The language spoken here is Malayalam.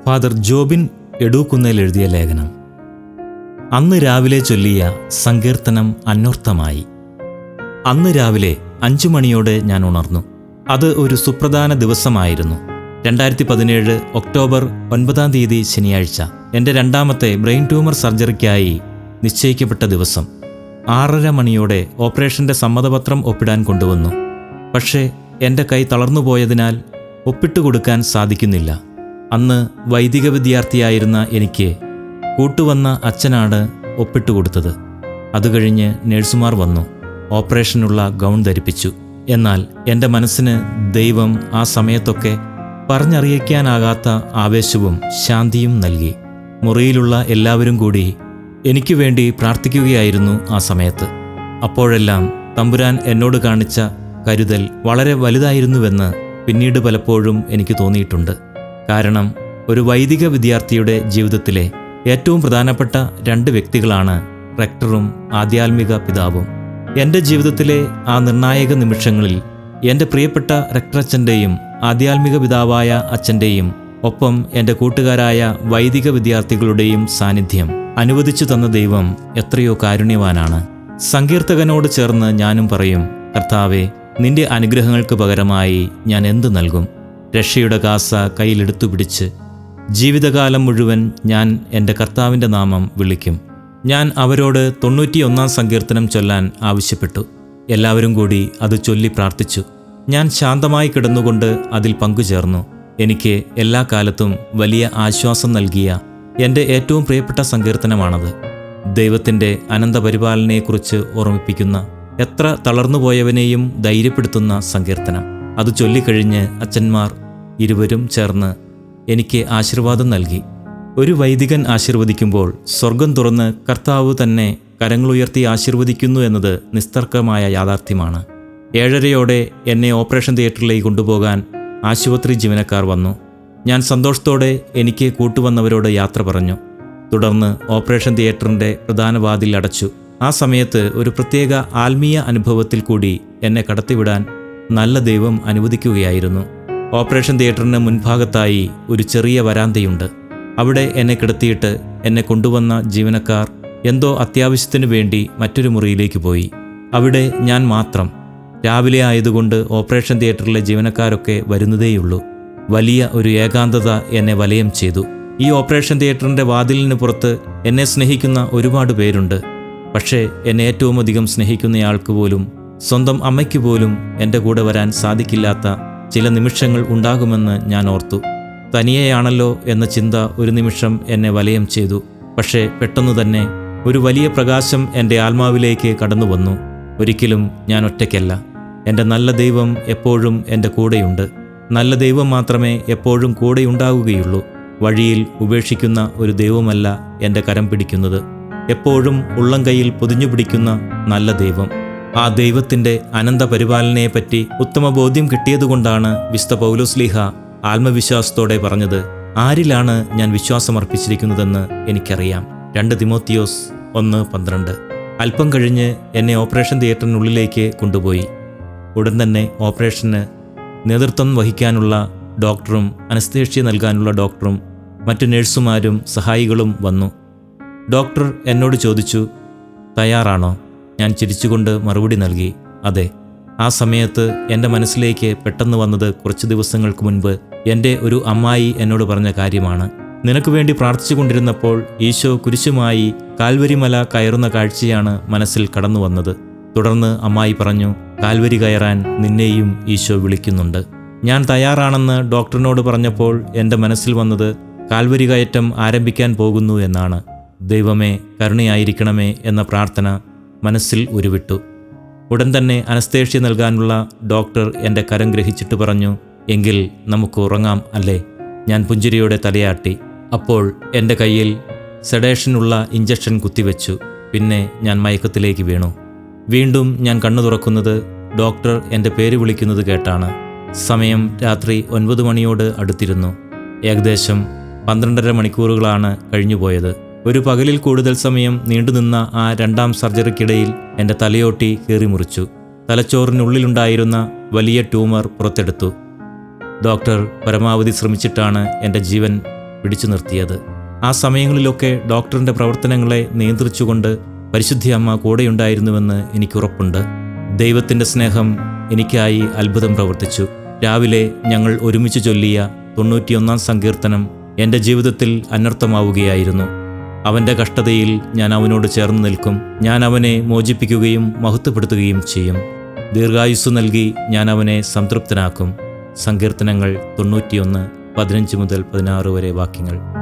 ഫാദർ ജോബിൻ എടൂക്കുന്നേൽ എഴുതിയ ലേഖനം അന്ന് രാവിലെ ചൊല്ലിയ സങ്കീർത്തനം അന്വർത്ഥമായി അന്ന് രാവിലെ അഞ്ചു മണിയോടെ ഞാൻ ഉണർന്നു അത് ഒരു സുപ്രധാന ദിവസമായിരുന്നു രണ്ടായിരത്തി പതിനേഴ് ഒക്ടോബർ ഒൻപതാം തീയതി ശനിയാഴ്ച എൻ്റെ രണ്ടാമത്തെ ബ്രെയിൻ ട്യൂമർ സർജറിക്കായി നിശ്ചയിക്കപ്പെട്ട ദിവസം ആറര മണിയോടെ ഓപ്പറേഷൻ്റെ സമ്മതപത്രം ഒപ്പിടാൻ കൊണ്ടുവന്നു പക്ഷേ എൻ്റെ കൈ തളർന്നുപോയതിനാൽ ഒപ്പിട്ട് കൊടുക്കാൻ സാധിക്കുന്നില്ല അന്ന് വൈദിക വിദ്യാർത്ഥിയായിരുന്ന എനിക്ക് കൂട്ടുവന്ന അച്ഛനാണ് ഒപ്പിട്ട് കൊടുത്തത് അത് കഴിഞ്ഞ് നഴ്സുമാർ വന്നു ഓപ്പറേഷനുള്ള ഗൗൺ ധരിപ്പിച്ചു എന്നാൽ എൻ്റെ മനസ്സിന് ദൈവം ആ സമയത്തൊക്കെ പറഞ്ഞറിയിക്കാനാകാത്ത ആവേശവും ശാന്തിയും നൽകി മുറിയിലുള്ള എല്ലാവരും കൂടി എനിക്ക് വേണ്ടി പ്രാർത്ഥിക്കുകയായിരുന്നു ആ സമയത്ത് അപ്പോഴെല്ലാം തമ്പുരാൻ എന്നോട് കാണിച്ച കരുതൽ വളരെ വലുതായിരുന്നുവെന്ന് പിന്നീട് പലപ്പോഴും എനിക്ക് തോന്നിയിട്ടുണ്ട് കാരണം ഒരു വൈദിക വിദ്യാർത്ഥിയുടെ ജീവിതത്തിലെ ഏറ്റവും പ്രധാനപ്പെട്ട രണ്ട് വ്യക്തികളാണ് റെക്ടറും ആധ്യാത്മിക പിതാവും എൻ്റെ ജീവിതത്തിലെ ആ നിർണായക നിമിഷങ്ങളിൽ എൻ്റെ പ്രിയപ്പെട്ട റെക്ടറച്ഛൻ്റെയും ആധ്യാത്മിക പിതാവായ അച്ഛൻ്റെയും ഒപ്പം എൻ്റെ കൂട്ടുകാരായ വൈദിക വിദ്യാർത്ഥികളുടെയും സാന്നിധ്യം അനുവദിച്ചു തന്ന ദൈവം എത്രയോ കാരുണ്യവാനാണ് സങ്കീർത്തകനോട് ചേർന്ന് ഞാനും പറയും കർത്താവെ നിന്റെ അനുഗ്രഹങ്ങൾക്ക് പകരമായി ഞാൻ എന്തു നൽകും രക്ഷയുടെ കാസ കയ്യിലെടുത്തു പിടിച്ച് ജീവിതകാലം മുഴുവൻ ഞാൻ എൻ്റെ കർത്താവിൻ്റെ നാമം വിളിക്കും ഞാൻ അവരോട് തൊണ്ണൂറ്റിയൊന്നാം സങ്കീർത്തനം ചൊല്ലാൻ ആവശ്യപ്പെട്ടു എല്ലാവരും കൂടി അത് ചൊല്ലി പ്രാർത്ഥിച്ചു ഞാൻ ശാന്തമായി കിടന്നുകൊണ്ട് അതിൽ പങ്കുചേർന്നു എനിക്ക് എല്ലാ കാലത്തും വലിയ ആശ്വാസം നൽകിയ എൻ്റെ ഏറ്റവും പ്രിയപ്പെട്ട സങ്കീർത്തനമാണത് ദൈവത്തിൻ്റെ അനന്തപരിപാലനയെക്കുറിച്ച് ഓർമ്മിപ്പിക്കുന്ന എത്ര തളർന്നുപോയവനെയും ധൈര്യപ്പെടുത്തുന്ന സങ്കീർത്തനം അത് ചൊല്ലിക്കഴിഞ്ഞ് അച്ഛന്മാർ ഇരുവരും ചേർന്ന് എനിക്ക് ആശീർവാദം നൽകി ഒരു വൈദികൻ ആശീർവദിക്കുമ്പോൾ സ്വർഗം തുറന്ന് കർത്താവ് തന്നെ കരങ്ങളുയർത്തി ആശീർവദിക്കുന്നു എന്നത് നിസ്തർക്കമായ യാഥാർത്ഥ്യമാണ് ഏഴരയോടെ എന്നെ ഓപ്പറേഷൻ തിയേറ്ററിലേക്ക് കൊണ്ടുപോകാൻ ആശുപത്രി ജീവനക്കാർ വന്നു ഞാൻ സന്തോഷത്തോടെ എനിക്ക് കൂട്ടുവന്നവരോട് യാത്ര പറഞ്ഞു തുടർന്ന് ഓപ്പറേഷൻ തിയേറ്ററിൻ്റെ പ്രധാന വാതിൽ അടച്ചു ആ സമയത്ത് ഒരു പ്രത്യേക ആത്മീയ അനുഭവത്തിൽ കൂടി എന്നെ കടത്തിവിടാൻ നല്ല ദൈവം അനുവദിക്കുകയായിരുന്നു ഓപ്പറേഷൻ തിയേറ്ററിന് മുൻഭാഗത്തായി ഒരു ചെറിയ വരാന്തയുണ്ട് അവിടെ എന്നെ കിടത്തിയിട്ട് എന്നെ കൊണ്ടുവന്ന ജീവനക്കാർ എന്തോ അത്യാവശ്യത്തിനു വേണ്ടി മറ്റൊരു മുറിയിലേക്ക് പോയി അവിടെ ഞാൻ മാത്രം രാവിലെ ആയതുകൊണ്ട് ഓപ്പറേഷൻ തിയേറ്ററിലെ ജീവനക്കാരൊക്കെ വരുന്നതേയുള്ളൂ വലിയ ഒരു ഏകാന്തത എന്നെ വലയം ചെയ്തു ഈ ഓപ്പറേഷൻ തിയേറ്ററിൻ്റെ വാതിലിന് പുറത്ത് എന്നെ സ്നേഹിക്കുന്ന ഒരുപാട് പേരുണ്ട് പക്ഷേ എന്നെ ഏറ്റവും അധികം സ്നേഹിക്കുന്നയാൾക്ക് പോലും സ്വന്തം അമ്മയ്ക്ക് പോലും എൻ്റെ കൂടെ വരാൻ സാധിക്കില്ലാത്ത ചില നിമിഷങ്ങൾ ഉണ്ടാകുമെന്ന് ഞാൻ ഓർത്തു തനിയെയാണല്ലോ എന്ന ചിന്ത ഒരു നിമിഷം എന്നെ വലയം ചെയ്തു പക്ഷേ പെട്ടെന്ന് തന്നെ ഒരു വലിയ പ്രകാശം എൻ്റെ ആത്മാവിലേക്ക് കടന്നു വന്നു ഒരിക്കലും ഞാൻ ഒറ്റയ്ക്കല്ല എൻ്റെ നല്ല ദൈവം എപ്പോഴും എൻ്റെ കൂടെയുണ്ട് നല്ല ദൈവം മാത്രമേ എപ്പോഴും കൂടെയുണ്ടാവുകയുള്ളൂ വഴിയിൽ ഉപേക്ഷിക്കുന്ന ഒരു ദൈവമല്ല എൻ്റെ കരം പിടിക്കുന്നത് എപ്പോഴും ഉള്ളം കൈയിൽ പൊതിഞ്ഞു പിടിക്കുന്ന നല്ല ദൈവം ആ ദൈവത്തിൻ്റെ അനന്ത പരിപാലനയെപ്പറ്റി ഉത്തമ ബോധ്യം കിട്ടിയതുകൊണ്ടാണ് വിസ്ത പൗലോസ്ലീഹ ആത്മവിശ്വാസത്തോടെ പറഞ്ഞത് ആരിലാണ് ഞാൻ വിശ്വാസമർപ്പിച്ചിരിക്കുന്നതെന്ന് എനിക്കറിയാം രണ്ട് തിമോത്തിയോസ് ഒന്ന് പന്ത്രണ്ട് അല്പം കഴിഞ്ഞ് എന്നെ ഓപ്പറേഷൻ തിയേറ്ററിനുള്ളിലേക്ക് കൊണ്ടുപോയി ഉടൻ തന്നെ ഓപ്പറേഷന് നേതൃത്വം വഹിക്കാനുള്ള ഡോക്ടറും അനസ്തേഷ്യ നൽകാനുള്ള ഡോക്ടറും മറ്റു നഴ്സുമാരും സഹായികളും വന്നു ഡോക്ടർ എന്നോട് ചോദിച്ചു തയ്യാറാണോ ഞാൻ ചിരിച്ചുകൊണ്ട് മറുപടി നൽകി അതെ ആ സമയത്ത് എൻ്റെ മനസ്സിലേക്ക് പെട്ടെന്ന് വന്നത് കുറച്ച് ദിവസങ്ങൾക്ക് മുൻപ് എൻ്റെ ഒരു അമ്മായി എന്നോട് പറഞ്ഞ കാര്യമാണ് നിനക്ക് വേണ്ടി പ്രാർത്ഥിച്ചു കൊണ്ടിരുന്നപ്പോൾ ഈശോ കുരിശുമായി കാൽവരിമല കയറുന്ന കാഴ്ചയാണ് മനസ്സിൽ കടന്നു വന്നത് തുടർന്ന് അമ്മായി പറഞ്ഞു കാൽവരി കയറാൻ നിന്നെയും ഈശോ വിളിക്കുന്നുണ്ട് ഞാൻ തയ്യാറാണെന്ന് ഡോക്ടറിനോട് പറഞ്ഞപ്പോൾ എൻ്റെ മനസ്സിൽ വന്നത് കാൽവരി കയറ്റം ആരംഭിക്കാൻ പോകുന്നു എന്നാണ് ദൈവമേ കരുണയായിരിക്കണമേ എന്ന പ്രാർത്ഥന മനസ്സിൽ ഉരുവിട്ടു ഉടൻ തന്നെ അനസ്തേഷ്യ നൽകാനുള്ള ഡോക്ടർ എൻ്റെ കരം ഗ്രഹിച്ചിട്ട് പറഞ്ഞു എങ്കിൽ നമുക്ക് ഉറങ്ങാം അല്ലേ ഞാൻ പുഞ്ചിരിയോടെ തലയാട്ടി അപ്പോൾ എൻ്റെ കയ്യിൽ സെഡേഷനുള്ള ഇഞ്ചക്ഷൻ കുത്തിവെച്ചു പിന്നെ ഞാൻ മയക്കത്തിലേക്ക് വീണു വീണ്ടും ഞാൻ കണ്ണു തുറക്കുന്നത് ഡോക്ടർ എൻ്റെ പേര് വിളിക്കുന്നത് കേട്ടാണ് സമയം രാത്രി ഒൻപത് മണിയോട് അടുത്തിരുന്നു ഏകദേശം പന്ത്രണ്ടര മണിക്കൂറുകളാണ് കഴിഞ്ഞുപോയത് ഒരു പകലിൽ കൂടുതൽ സമയം നീണ്ടുനിന്ന ആ രണ്ടാം സർജറിക്കിടയിൽ എൻ്റെ തലയോട്ടി കീറി മുറിച്ചു തലച്ചോറിനുള്ളിലുണ്ടായിരുന്ന വലിയ ട്യൂമർ പുറത്തെടുത്തു ഡോക്ടർ പരമാവധി ശ്രമിച്ചിട്ടാണ് എൻ്റെ ജീവൻ പിടിച്ചു നിർത്തിയത് ആ സമയങ്ങളിലൊക്കെ ഡോക്ടറിൻ്റെ പ്രവർത്തനങ്ങളെ നിയന്ത്രിച്ചുകൊണ്ട് പരിശുദ്ധി അമ്മ കൂടെയുണ്ടായിരുന്നുവെന്ന് എനിക്കുറപ്പുണ്ട് ദൈവത്തിൻ്റെ സ്നേഹം എനിക്കായി അത്ഭുതം പ്രവർത്തിച്ചു രാവിലെ ഞങ്ങൾ ഒരുമിച്ച് ചൊല്ലിയ തൊണ്ണൂറ്റിയൊന്നാം സങ്കീർത്തനം എൻ്റെ ജീവിതത്തിൽ അനർത്ഥമാവുകയായിരുന്നു അവൻ്റെ കഷ്ടതയിൽ ഞാൻ അവനോട് ചേർന്ന് നിൽക്കും ഞാൻ അവനെ മോചിപ്പിക്കുകയും മഹത്വപ്പെടുത്തുകയും ചെയ്യും ദീർഘായുസ് നൽകി ഞാൻ അവനെ സംതൃപ്തനാക്കും സങ്കീർത്തനങ്ങൾ തൊണ്ണൂറ്റിയൊന്ന് പതിനഞ്ച് മുതൽ പതിനാറ് വരെ വാക്യങ്ങൾ